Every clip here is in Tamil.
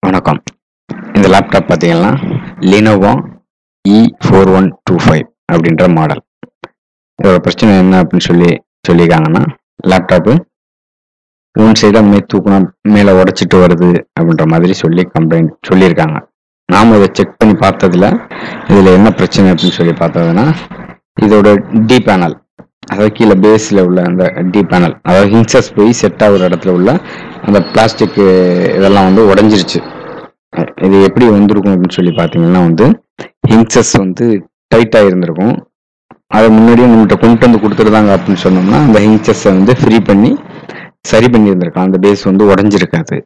வணக்கம் இந்த லேப்டாப் பார்த்தீங்கன்னா Lenovo E four one two five அப்படின்ற மாடல் இதோட பிரச்சனை என்ன அப்படின்னு சொல்லி சொல்லியிருக்காங்கன்னா லேப்டாப்பு ஒன் சைடாக மே தூக்குனா மேலே உடச்சிட்டு வருது அப்படின்ற மாதிரி சொல்லி கம்ப்ளைண்ட் சொல்லியிருக்காங்க நாம் இதை செக் பண்ணி பார்த்ததுல இதில் என்ன பிரச்சனை அப்படின்னு சொல்லி பார்த்ததுன்னா இதோட டி பேனல் அதாவது கீழே பேஸில் உள்ள அந்த டி பேனல் அதாவது ஹின்சஸ் போய் செட் ஆகுற இடத்துல உள்ள அந்த பிளாஸ்டிக் இதெல்லாம் வந்து உடஞ்சிருச்சு அஹ் இது எப்படி வந்திருக்கும் அப்படின்னு சொல்லி பார்த்தீங்கன்னா வந்து ஹின்சஸ் வந்து டைட்டாக இருந்திருக்கும் அதை முன்னாடியே நம்மகிட்ட கொண்டு வந்து கொடுத்துருந்தாங்க அப்படின்னு சொன்னோம்னா அந்த ஹின்சஸை வந்து ஃப்ரீ பண்ணி சரி பண்ணி இருந்திருக்கலாம் அந்த பேஸ் வந்து உடஞ்சிருக்காது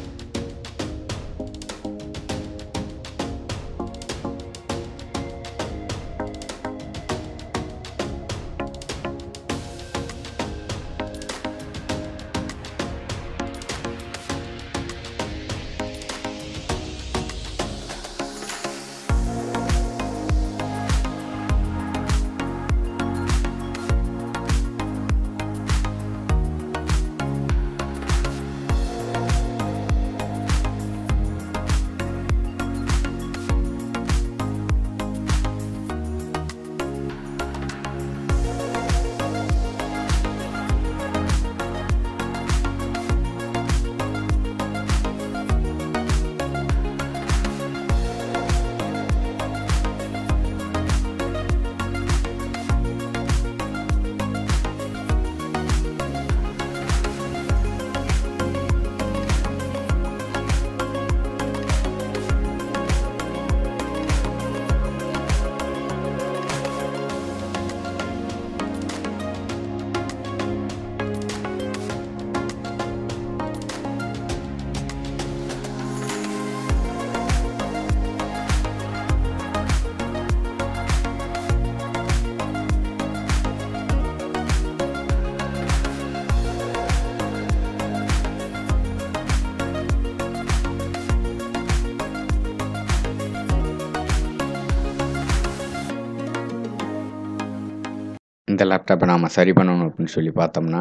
இந்த லேப்டாப்பை நாம் சரி பண்ணணும் அப்படின்னு சொல்லி பார்த்தோம்னா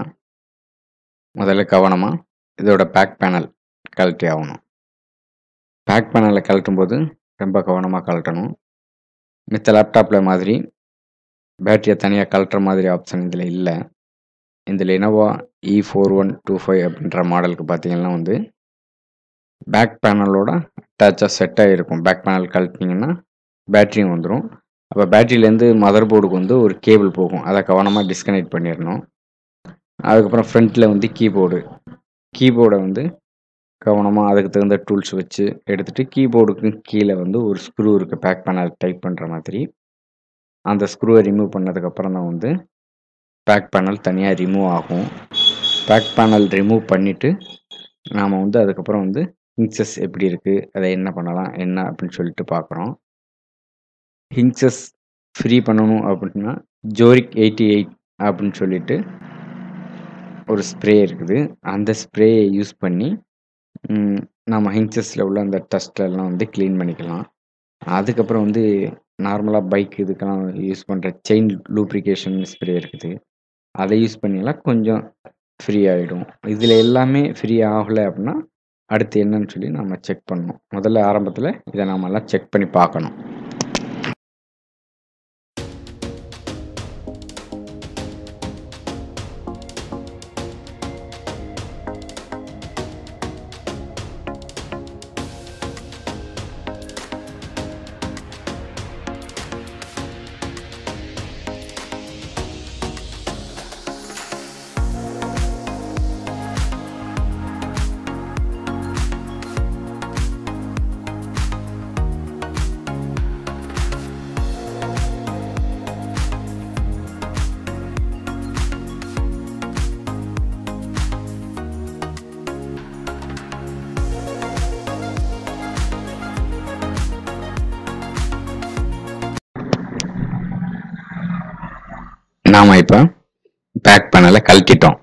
முதல்ல கவனமாக இதோட பேக் பேனல் கழட்டி ஆகணும் பேக் பேனலை கழட்டும் போது ரொம்ப கவனமாக கழட்டணும் மித்த லேப்டாப்பில் மாதிரி பேட்டரியை தனியாக கழட்டுற மாதிரி ஆப்ஷன் இதில் இல்லை இந்த Lenovo E four one two five அப்படின்ற மாடலுக்கு பார்த்தீங்கன்னா வந்து பேக் பேனலோட அட்டாச்சாக செட் ஆகிருக்கும் பேக் பேனல் கழட்டினீங்கன்னா பேட்டரியும் வந்துடும் அப்போ பேட்டரியிலேருந்து மதர் போர்டுக்கு வந்து ஒரு கேபிள் போகும் அதை கவனமாக டிஸ்கனெக்ட் பண்ணிடணும் அதுக்கப்புறம் ஃப்ரண்ட்டில் வந்து கீபோர்டு கீபோர்டை வந்து கவனமாக அதுக்கு தகுந்த டூல்ஸ் வச்சு எடுத்துகிட்டு கீபோர்டுக்கு கீழே வந்து ஒரு ஸ்க்ரூ இருக்குது பேக் பேனல் டைப் பண்ணுற மாதிரி அந்த ஸ்க்ரூவை ரிமூவ் பண்ணதுக்கப்புறம் தான் வந்து பேக் பேனல் தனியாக ரிமூவ் ஆகும் பேக் பேனல் ரிமூவ் பண்ணிவிட்டு நாம் வந்து அதுக்கப்புறம் வந்து ஹிங்சஸ் எப்படி இருக்குது அதை என்ன பண்ணலாம் என்ன அப்படின்னு சொல்லிட்டு பார்க்குறோம் ஹிங்சஸ் ஃப்ரீ பண்ணணும் அப்படின்னா ஜோரிக் எயிட்டி எயிட் அப்படின்னு சொல்லிட்டு ஒரு ஸ்ப்ரே இருக்குது அந்த ஸ்ப்ரேயை யூஸ் பண்ணி ம், நம்ம ஹிங்சஸில் உள்ள அந்த டஸ்ட்லாம் வந்து க்ளீன் பண்ணிக்கலாம் அதுக்கப்புறம் வந்து நார்மலாக பைக் இதுக்கெல்லாம் யூஸ் பண்ணுற செயின் லூப்ரிகேஷன் ஸ்ப்ரே இருக்குது அதை யூஸ் பண்ணிலாம் கொஞ்சம் ஃப்ரீ ஆகிடும் இதில் எல்லாமே ஃப்ரீ ஆகலை அப்படின்னா அடுத்து என்னன்னு சொல்லி நம்ம செக் பண்ணணும் முதல்ல ஆரம்பத்தில் இதை நாமெல்லாம் செக் பண்ணி பார்க்கணும் நாம் இப்போ பேக் பேனலை கழட்டிட்டோம்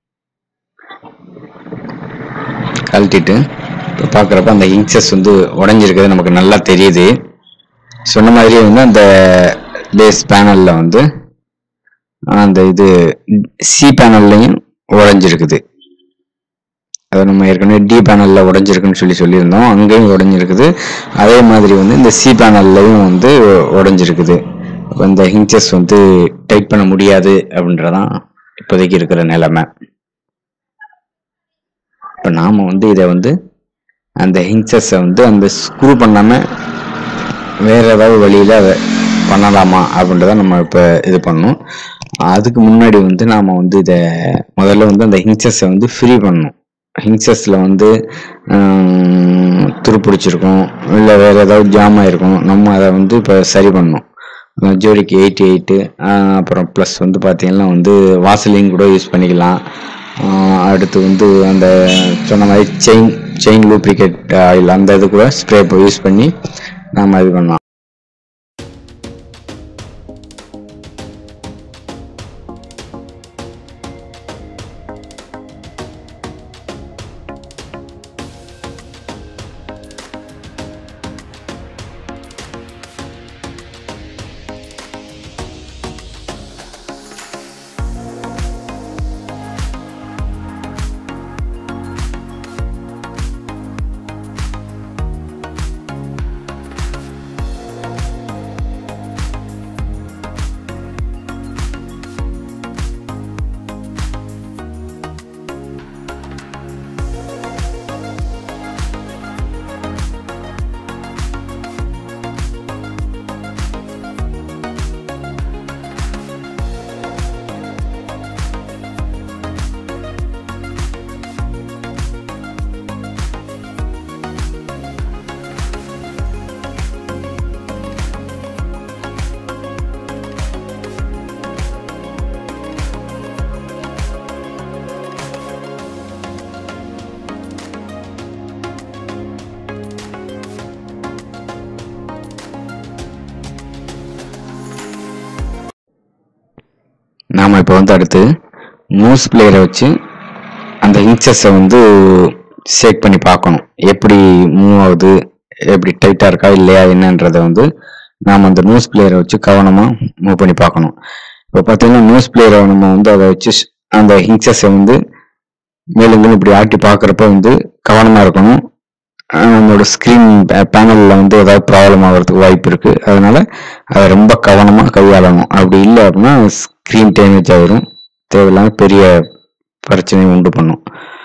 கழட்டிட்டு இப்போ பார்க்குறப்ப அந்த இன்ச்சஸ் வந்து உடஞ்சிருக்கிறது நமக்கு நல்லா தெரியுது சொன்ன மாதிரியே வந்து அந்த பேஸ் பேனலில் வந்து அந்த இது சி பேனல்லையும் உடஞ்சிருக்குது அதை நம்ம ஏற்கனவே டி பேனலில் உடஞ்சிருக்குன்னு சொல்லி சொல்லியிருந்தோம் அங்கேயும் உடஞ்சிருக்குது அதே மாதிரி வந்து இந்த சி பேனல்லையும் வந்து உடஞ்சிருக்குது அப்போ இந்த ஹிஞ்சஸ் வந்து டைட் பண்ண முடியாது அப்படின்றதான் இப்போதைக்கு இருக்கிற நிலைமை இப்போ நாம் வந்து இதை வந்து அந்த ஹிஞ்சஸை வந்து அந்த ஸ்க்ரூ பண்ணாமல் வேற ஏதாவது வழியில் அதை பண்ணலாமா அப்படின்றத நம்ம இப்போ இது பண்ணணும் அதுக்கு முன்னாடி வந்து நாம் வந்து இதை முதல்ல வந்து அந்த ஹிங்சஸை வந்து ஃப்ரீ பண்ணணும் ஹிங்சஸில் வந்து ஆம், துருப்பிடிச்சிருக்கும் இல்லை வேறு ஏதாவது ஜாம் ஆயிருக்கும் நம்ம அதை வந்து இப்போ சரி பண்ணணும் அஹ் ஜோடிக்கு எயிட்டி எயிட்டு அப்புறம் ப்ளஸ் வந்து பார்த்தீங்கன்னா வந்து வாசலிங் கூட யூஸ் பண்ணிக்கலாம் ஆஹ் அடுத்து வந்து அந்த சொன்ன மாதிரி செயின் செயின் லூப்ரிகேட் ஆயில் அந்த இது கூட ஸ்ப்ரே யூஸ் பண்ணி நாம் இது பண்ணலாம் நாம் இப்போ வந்து அடுத்து மூஸ் பிளேயரை வச்சு அந்த இன்ச்சஸை வந்து ஷேக் பண்ணி பார்க்கணும் எப்படி மூவ் ஆகுது எப்படி டைட்டாக இருக்கா இல்லையா என்னன்றதை வந்து நாம் அந்த நியூஸ் பிளேயரை வச்சு கவனமாக மூவ் பண்ணி பார்க்கணும் இப்போ பார்த்தீங்கன்னா நியூஸ் பிளேயரை நம்ம வந்து அதை வச்சு ஸ்- அந்த இன்ச்சஸை வந்து மேலும் இப்படி ஆட்டி பார்க்குறப்ப வந்து கவனமாக இருக்கணும் அஹ் நம்மளோட ஸ்க்ரீன் பேனலில் வந்து ஏதாவது ப்ராப்ளம் ஆகிறதுக்கு வாய்ப்பு இருக்குது அதனால அதை ரொம்ப கவனமாக கையாளணும் அப்படி இல்லை அப்படின்னா ஸ்க்ரீன் டேமேஜ் ஆயிரும் தேவையில்லாம பெரிய பிரச்சனையை உண்டு பண்ணும்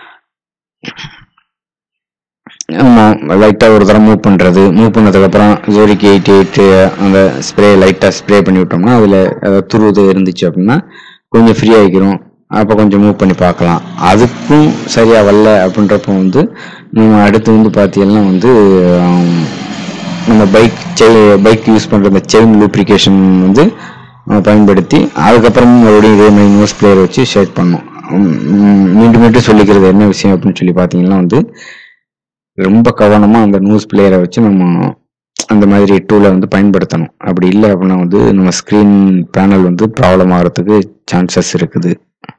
லைட்டாக ஒரு தடவை மூவ் பண்ணுறது மூவ் பண்ணதுக்கப்புறம் ஜோடிக்கு எயிட்டி எயிட்டு அந்த ஸ்ப்ரே லைட்டாக ஸ்ப்ரே பண்ணி விட்டோம்னா அதில் துருவது இருந்துச்சு அப்படின்னா கொஞ்சம் ஃப்ரீ ஆகிக்கிறோம் அப்போ கொஞ்சம் மூவ் பண்ணி பார்க்கலாம் அதுக்கும் சரியாக வரல அப்படின்றப்போ வந்து நம்ம அடுத்து வந்து பார்த்தீங்கன்னா வந்து ஆம், நம்ம பைக் செய் பைக் யூஸ் பண்ணுற இந்த செயின் லூப்ரிகேஷன் வந்து நம்ம பயன்படுத்தி அதுக்கப்புறம் மறுபடியும் இதே மாதிரி நியூஸ் பிளேயர் வச்சு ஷேட் பண்ணோம் மீண்டும் மீண்டும் சொல்லிக்கிறது என்ன விஷயம் அப்படின்னு சொல்லி பார்த்தீங்கன்னா வந்து ரொம்ப கவனமாக அந்த நியூஸ் பிளேயரை வச்சு நம்ம அந்த மாதிரி டூலை வந்து பயன்படுத்தணும் அப்படி இல்லை அப்படின்னா வந்து நம்ம ஸ்க்ரீன் பேனல் வந்து ப்ராப்ளம் ஆகிறதுக்கு சான்சஸ் இருக்குது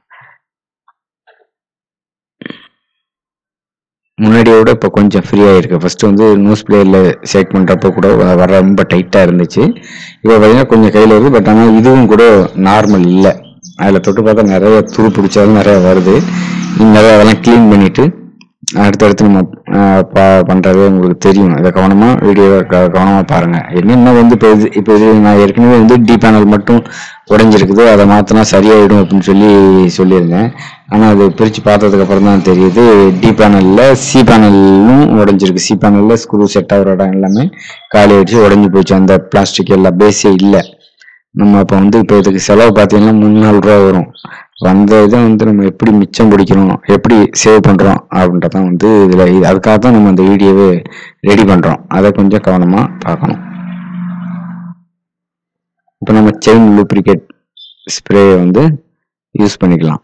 முன்னாடியை விட இப்போ கொஞ்சம் ஃப்ரீயாக இருக்கு ஃபர்ஸ்ட் வந்து நியூஸ் பிளேயரில் ஷேக் பண்ணுறப்போ கூட வ- வர ரொம்ப டைட்டாக இருந்துச்சு இப்போ பார்த்தீங்கன்னா கொஞ்சம் கையில் இருக்குது பட் ஆனால் இதுவும் கூட நார்மல் இல்லை அதில் தொட்டு பார்த்தா நிறைய துரு பிடிச்சாலும் நிறைய வருது இன்னும் நிறைய அதெல்லாம் க்ளீன் பண்ணிட்டு அடுத்தடுத்து நம்ம ஆஹ், ப- பண்றது உங்களுக்கு தெரியும் இதை கவனமா வீடியோவை க- கவனமா பாருங்க என்னென்ன வந்து இப்போ இது இப்போ இது நான் ஏற்கனவே வந்து டி பேனல் மட்டும் உடைஞ்சிருக்குது அதை மாத்தினா சரியாயிடும் அப்படின்னு சொல்லி சொல்லியிருந்தேன் ஆனா அது பிரிச்சு பார்த்ததுக்கு அப்புறம் தான் தெரியுது டி பேனல்ல சி பேனலும் உடைஞ்சிருக்கு சி பேனல்ல ஸ்க்ரூ செட் ஆகிற இடம் எல்லாமே காலி ஆயிடுச்சு உடைஞ்சு போச்சு அந்த பிளாஸ்டிக் எல்லாம் பேஸே இல்லை நம்ம இப்போ வந்து இப்போ இதுக்கு செலவு பார்த்தீங்கன்னா மூணு நாலு ரூபா வரும் வந்த இதை வந்து நம்ம எப்படி மிச்சம் பிடிக்கிறோம் எப்படி சேவ் பண்ணுறோம் அப்படின்றதான் வந்து இதில் இது அதுக்காக தான் நம்ம இந்த வீடியோவே ரெடி பண்ணுறோம் அதை கொஞ்சம் கவனமாக பார்க்கணும் இப்போ நம்ம செயின் லூப்ரிகேட் ஸ்ப்ரே வந்து யூஸ் பண்ணிக்கலாம்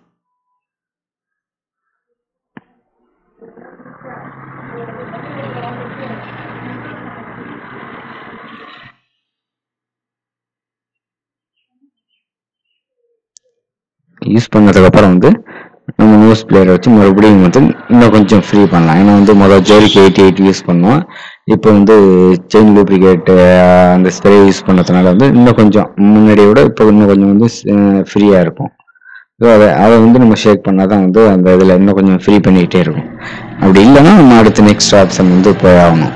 யூஸ் பண்ணதுக்கு அப்புறம் வந்து நம்ம நியூஸ் பிளேயரை வச்சு மறுபடியும் வந்து இன்னும் கொஞ்சம் ஃப்ரீ பண்ணலாம் ஏன்னா வந்து முதல் ஜோரிக்கு எயிட்டி எயிட் யூஸ் பண்ணோம் இப்போ வந்து செயின் லூப்ரிகேட் அந்த ஸ்ப்ரே யூஸ் பண்ணதுனால வந்து இன்னும் கொஞ்சம் முன்னாடியை விட இப்போ இன்னும் கொஞ்சம் வந்து ஃப்ரீயாக இருக்கும் ஸோ அதை அதை வந்து நம்ம ஷேக் பண்ணால் தான் வந்து அந்த இதில் இன்னும் கொஞ்சம் ஃப்ரீ பண்ணிக்கிட்டே இருக்கும் அப்படி இல்லைன்னா நம்ம அடுத்த நெக்ஸ்ட் ஆப்ஷன் வந்து போய் ஆகணும்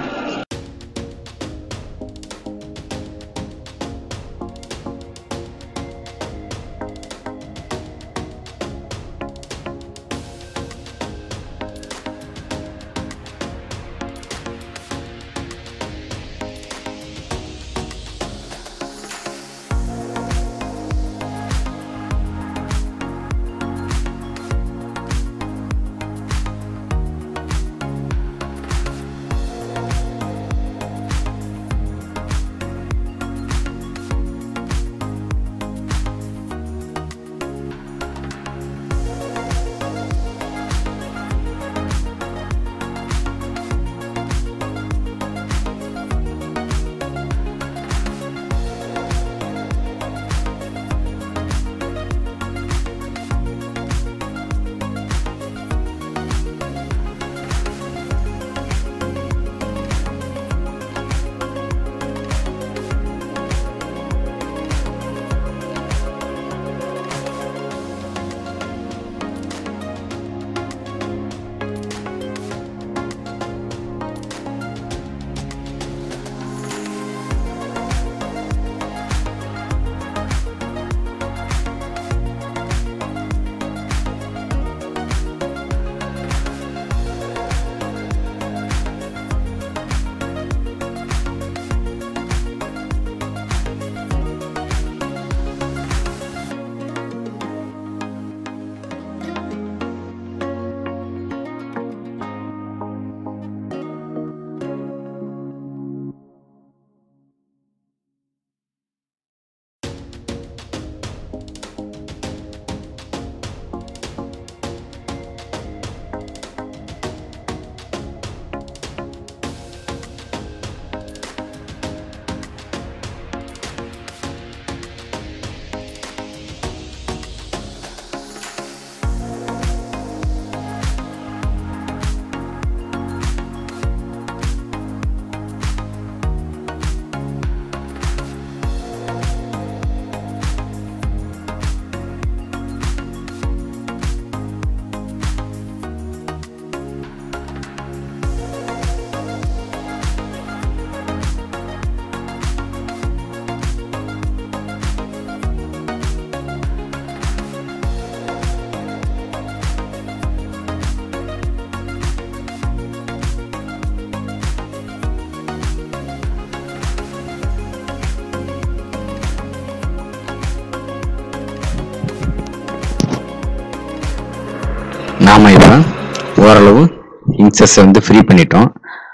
நாம் இப்போ ஓரளவு ஹிங்ஸஸ் வந்து ஃப்ரீ பண்ணிட்டோம்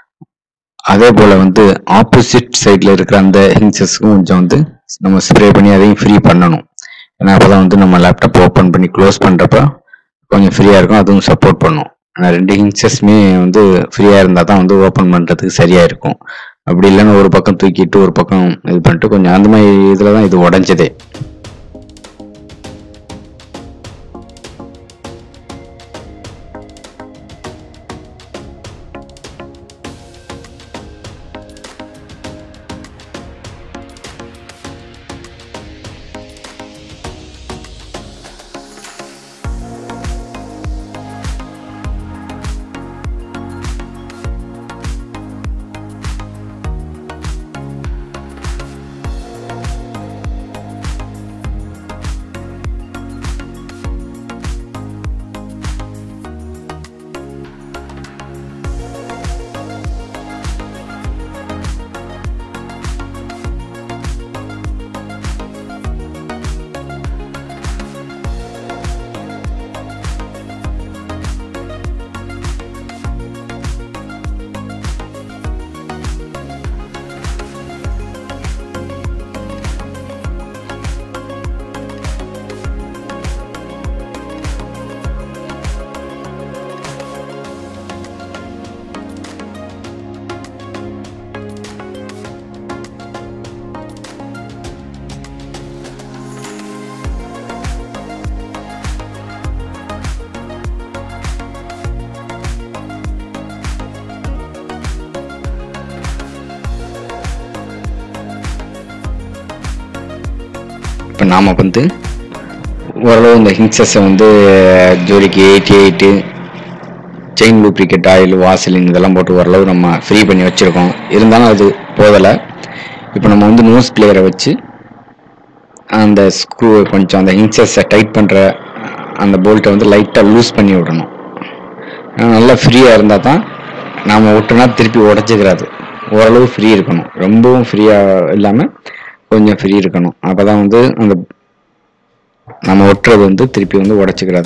அதே போல் வந்து ஆப்போசிட் சைடில் இருக்கிற அந்த ஹிங்ஸஸ்க்கும் கொஞ்சம் வந்து நம்ம ஸ்ப்ரே பண்ணி அதையும் ஃப்ரீ பண்ணணும் ஏன்னா அப்போ தான் வந்து நம்ம லேப்டாப் ஓப்பன் பண்ணி க்ளோஸ் பண்ணுறப்ப கொஞ்சம் ஃப்ரீயாக இருக்கும் அதுவும் சப்போர்ட் பண்ணும் ஆனால் ரெண்டு ஹிங்ஸஸ்மே வந்து ஃப்ரீயாக இருந்தால் தான் வந்து ஓப்பன் பண்ணுறதுக்கு சரியாக இருக்கும் அப்படி இல்லைன்னா ஒரு பக்கம் தூக்கிட்டு ஒரு பக்கம் இது பண்ணிட்டு கொஞ்சம் அந்த மாதிரி இதில் தான் இது உடஞ்சதே இப்போ நாம் வந்து ஓரளவு இந்த ஹிங்ஸஸை வந்து ஜோடிக்கு eighty eight chain lubricate oil Vaseline இதெல்லாம் போட்டு ஓரளவு நம்ம ஃப்ரீ பண்ணி வச்சுருக்கோம் இருந்தாலும் அது போதலை இப்போ நம்ம வந்து நோஸ் பிளேயரை வச்சு அந்த ஸ்க்ரூ கொஞ்சம் அந்த ஹிங்ஸஸை டைட் பண்ணுற அந்த போல்ட்டை வந்து லைட்டாக லூஸ் பண்ணி விடணும் ஆனா, நல்லா ஃப்ரீயாக இருந்தால் தான் நாம் விட்டோன்னா திருப்பி உடச்சிக்கிறாது ஓரளவு ஃப்ரீ இருக்கணும் ரொம்பவும் ஃப்ரீயாக இல்லாமல் கொஞ்சம் ஃப்ரீ இருக்கணும் அப்போ தான் வந்து அந்த நம்ம ஒட்டுறது வந்து திருப்பி வந்து உடச்சிக்கிறாது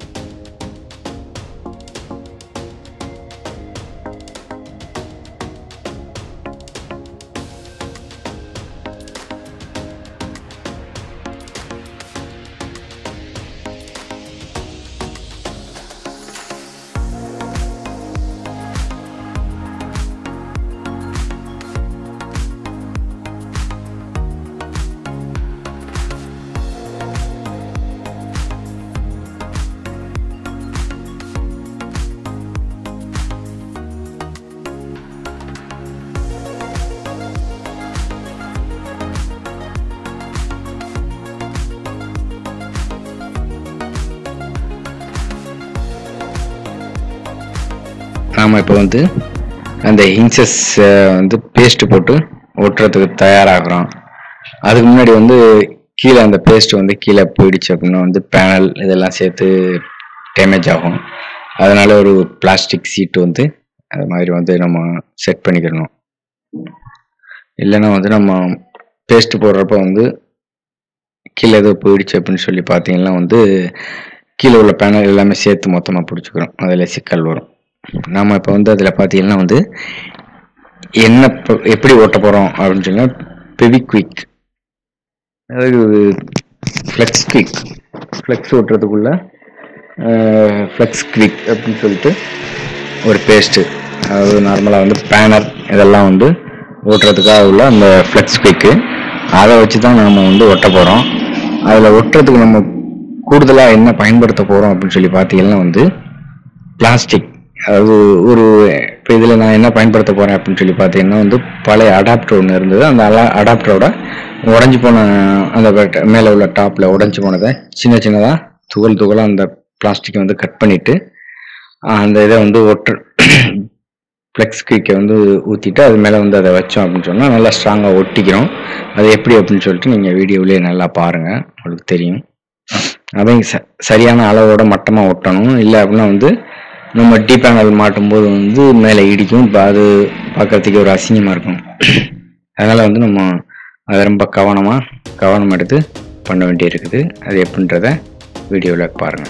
நாம் இப்போ வந்து அந்த ஹிங்ஸஸ் வந்து பேஸ்ட் போட்டு ஒட்டுறதுக்கு தயாராகிறோம் அதுக்கு முன்னாடி வந்து கீழே அந்த பேஸ்ட் வந்து கீழே போயிடுச்சு அப்படின்னா வந்து பேனல் இதெல்லாம் சேர்த்து டேமேஜ் ஆகும் அதனால ஒரு பிளாஸ்டிக் சீட்டு வந்து அது மாதிரி வந்து நம்ம செட் பண்ணிக்கிறணும் இல்லைன்னா வந்து நம்ம பேஸ்ட் போடுறப்ப வந்து கீழே ஏதோ போயிடுச்சு அப்படின்னு சொல்லி பார்த்தீங்கன்னா வந்து கீழே உள்ள பேனல் எல்லாமே சேர்த்து மொத்தமாக பிடிச்சிக்கிறோம் அதில் சிக்கல் வரும் நாம் இப்போ வந்து அதில் பார்த்தீங்கன்னா வந்து என்ன ப- எப்படி ஓட்ட போகிறோம் அப்படின்னு சொன்னால் பெவிக்விக் அதாவது ஃப்ளெக்ஸ் குவிக் ஃப்ளெக்ஸ் ஓட்டுறதுக்குள்ள ஃப்ளெக்ஸ் குவிக் அப்படின்னு சொல்லிட்டு ஒரு பேஸ்ட்டு அதாவது நார்மலாக வந்து பேனர் இதெல்லாம் வந்து ஓட்டுறதுக்காக உள்ள அந்த ஃப்ளெக்ஸ் குவிக்கு அதை வச்சு தான் நாம் வந்து ஒட்ட போகிறோம் அதில் ஒட்டுறதுக்கு நம்ம கூடுதலாக என்ன பயன்படுத்த போகிறோம் அப்படின்னு சொல்லி பார்த்தீங்கன்னா வந்து பிளாஸ்டிக் அதாவது ஒரு இப்போ இதில் நான் என்ன பயன்படுத்த போகிறேன் அப்படின்னு சொல்லி பார்த்தீங்கன்னா வந்து பழைய அடாப்டர் ஒன்று இருந்தது அந்த அடாப்டரோட உடஞ்சி போன அந்த பட்ட- மேலே உள்ள டாப்பில் உடஞ்சி போனதை சின்ன சின்னதாக துகள் துகளாக அந்த பிளாஸ்டிக்கை வந்து கட் பண்ணிவிட்டு அந்த இதை வந்து ஒட்டு ஃப்ளெக்ஸ் குயிக்கை வந்து ஊற்றிட்டு அது மேலே வந்து அதை வச்சோம் அப்படின்னு சொன்னால் நல்லா ஸ்ட்ராங்காக ஒட்டிக்கிறோம் அது எப்படி அப்படின்னு சொல்லிட்டு நீங்கள் வீடியோவிலே நல்லா பாருங்கள் உங்களுக்கு தெரியும் அதையும் ச சரியான அளவோட மட்டமாக ஒட்டணும் இல்லை அப்படின்னா வந்து நம்ம டீ பேனல் மாட்டும் போது வந்து மேலே இடிக்கும் இப்போ அது பார்க்கறதுக்கு ஒரு அசிங்கமாக இருக்கும் அதனால் வந்து நம்ம அதை ரொம்ப கவனமாக கவனம் எடுத்து பண்ண வேண்டியிருக்குது அது எப்படின்றத வீடியோவில் பாருங்கள்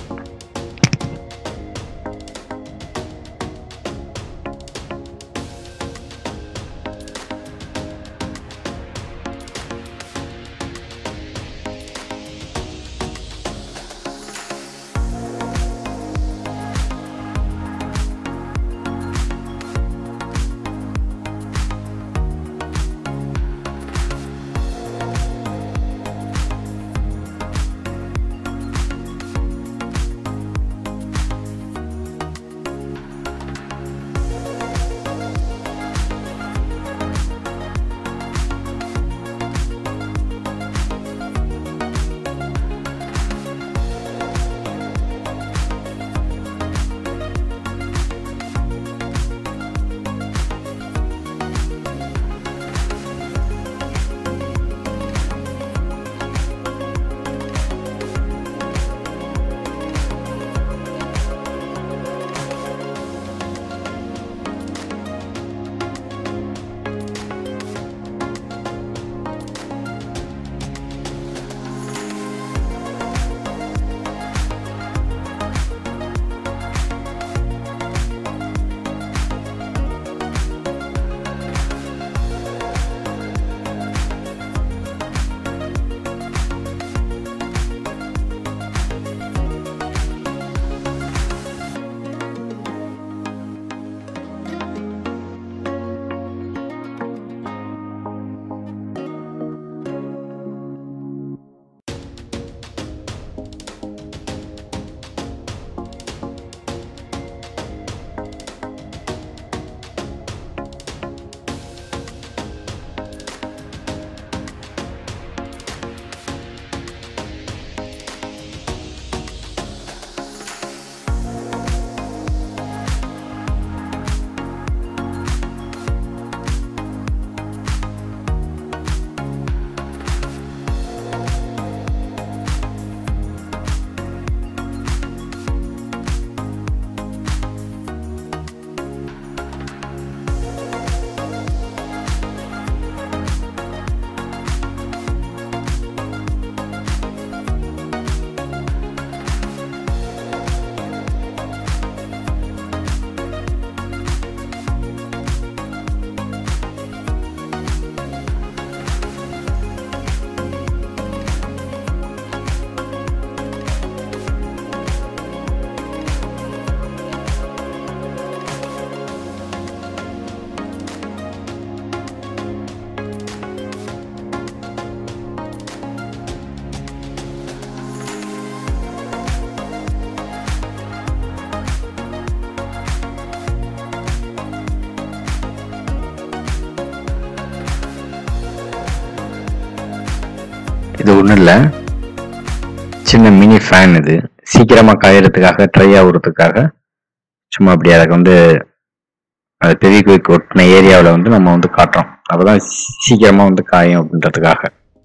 இது ஒன்றும் இல்லை சின்ன மினி ஃபேன் இது சீக்கிரமாக காயறதுக்காக ட்ரை ஆகுறதுக்காக சும்மா அப்படி அதை வந்து அது பெரிய குயிக் ஒட்டின ஏரியாவில் வந்து நம்ம வந்து காட்டுறோம் அப்பதான் சீக்கிரமாக வந்து காயும் அப்படின்றதுக்காக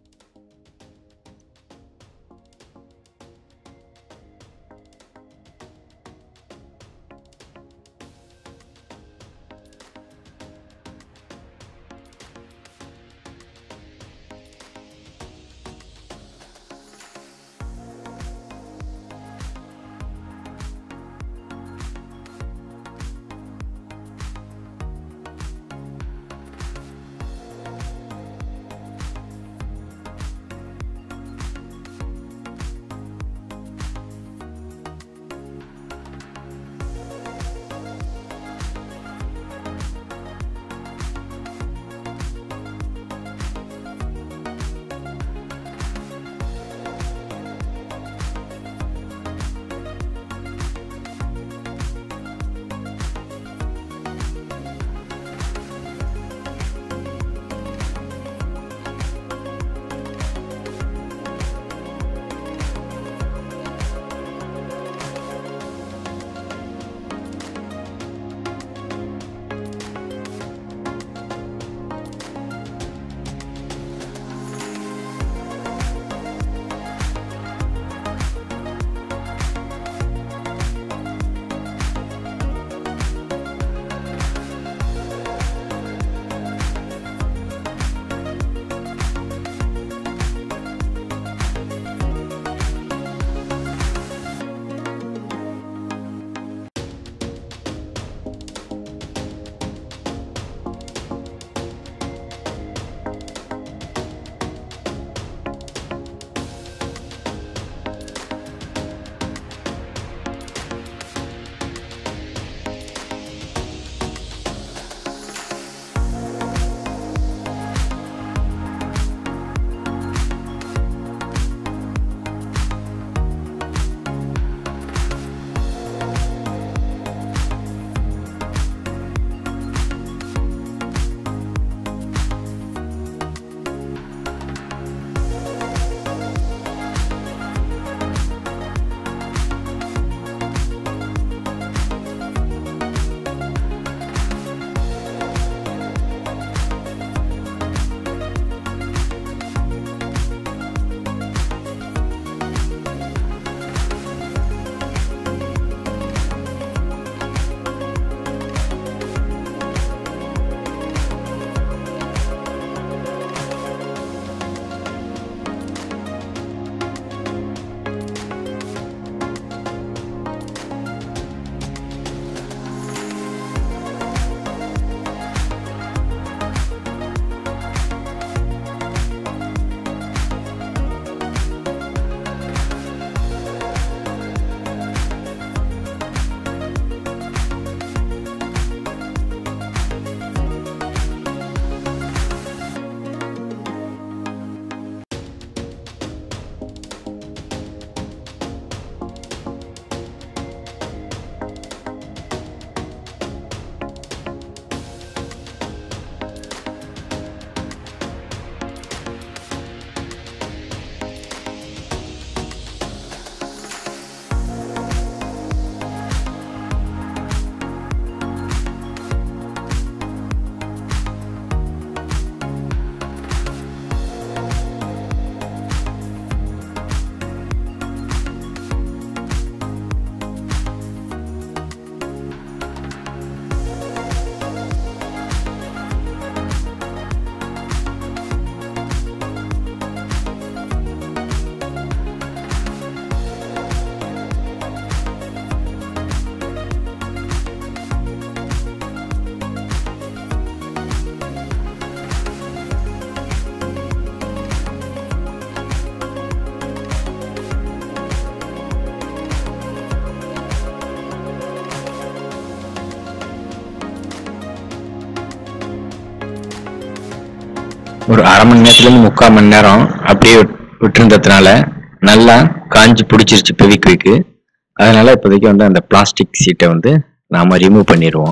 ஒரு அரை மணி நேரத்துலேருந்து முக்கால் மணி நேரம் அப்படியே விட்- விட்டிருந்ததுனால நல்லா காஞ்சி பிடிச்சிருச்சு பெவிக்விக்கு அதனால இப்போதைக்கு வந்து அந்த பிளாஸ்டிக் சீட்டை வந்து நாம ரிமூவ் பண்ணிடுவோம்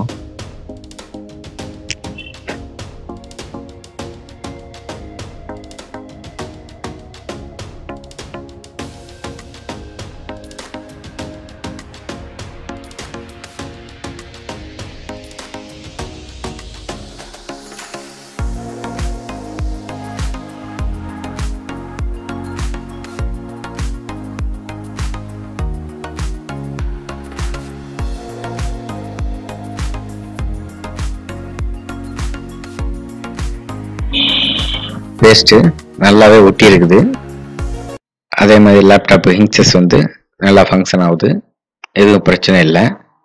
பேஸ்ட்டு நல்லாவே ஒட்டி இருக்குது அதே மாதிரி லேப்டாப் ஹிங்சஸ் வந்து நல்லா ஃபங்க்ஷன் ஆகுது எதுவும் பிரச்சனை இல்லை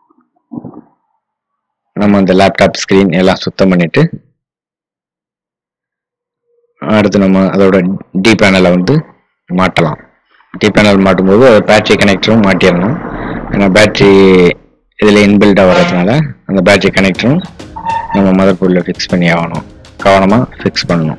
நம்ம அந்த லேப்டாப் ஸ்க்ரீன் எல்லாம் சுத்தம் பண்ணிட்டு அடுத்து நம்ம அதோட டி பேனலை வந்து மாட்டலாம் டி பேனல் மாட்டும்போது பேட்டரி கனெக்டரும் மாட்டிடணும் ஏன்னா பேட்டரி இதில் இன்பில்டாக வர்றதுனால அந்த பேட்டரி கனெக்டரும் நம்ம மதர் போர்டில் ஃபிக்ஸ் பண்ணி ஆகணும் கவனமாக ஃபிக்ஸ் பண்ணணும்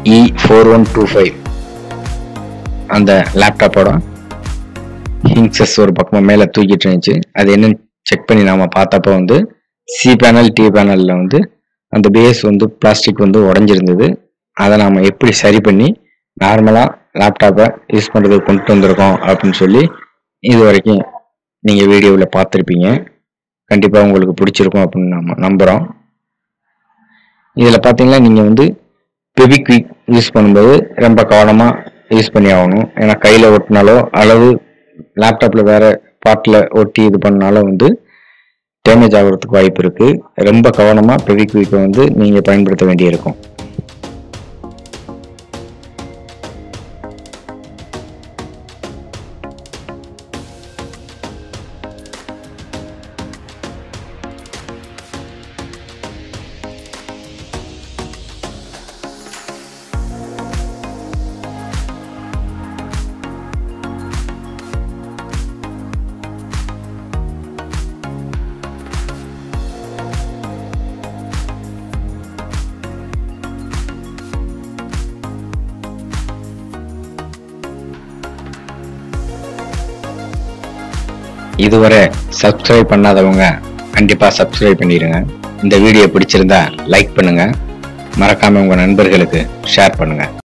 E four one two five அந்த லேப்டாப்போட ஹிங்ஸஸ் ஒரு பக்கமாக மேலே தூக்கிட்டு இருந்துச்சு அது என்னன்னு செக் பண்ணி நாம பார்த்தப்போ வந்து சி பேனல் டி பேனலில் வந்து அந்த பேஸ் வந்து பிளாஸ்டிக் வந்து உடஞ்சிருந்தது அதை நாம் எப்படி சரி பண்ணி நார்மலாக லேப்டாப்பை யூஸ் பண்ணுறதுக்கு கொண்டு வந்திருக்கோம் அப்படின்னு சொல்லி இது வரைக்கும் நீங்கள் வீடியோவில் பார்த்துருப்பீங்க கண்டிப்பாக உங்களுக்கு பிடிச்சிருக்கும் அப்படின்னு நம்ம நம்புகிறோம் இதில் பார்த்தீங்கன்னா நீங்கள் வந்து பெபிக்விக் யூஸ் பண்ணும்போது ரொம்ப கவனமாக யூஸ் பண்ணி ஆகணும் ஏன்னா கையில் ஒட்டினாலோ அல்லது லேப்டாப்பில் வேறு பார்ட்டில் ஒட்டி இது பண்ணாலும் வந்து டேமேஜ் ஆகிறதுக்கு வாய்ப்பு இருக்குது ரொம்ப கவனமாக பெபிக்விக்கை வந்து நீங்கள் பயன்படுத்த வேண்டியிருக்கும் இதுவரை சப்ஸ்கிரைப் பண்ணாதவங்க கண்டிப்பாக சப்ஸ்கிரைப் பண்ணிடுங்க இந்த வீடியோ பிடிச்சிருந்தா லைக் பண்ணுங்க மறக்காம உங்க நண்பர்களுக்கு ஷேர் பண்ணுங்க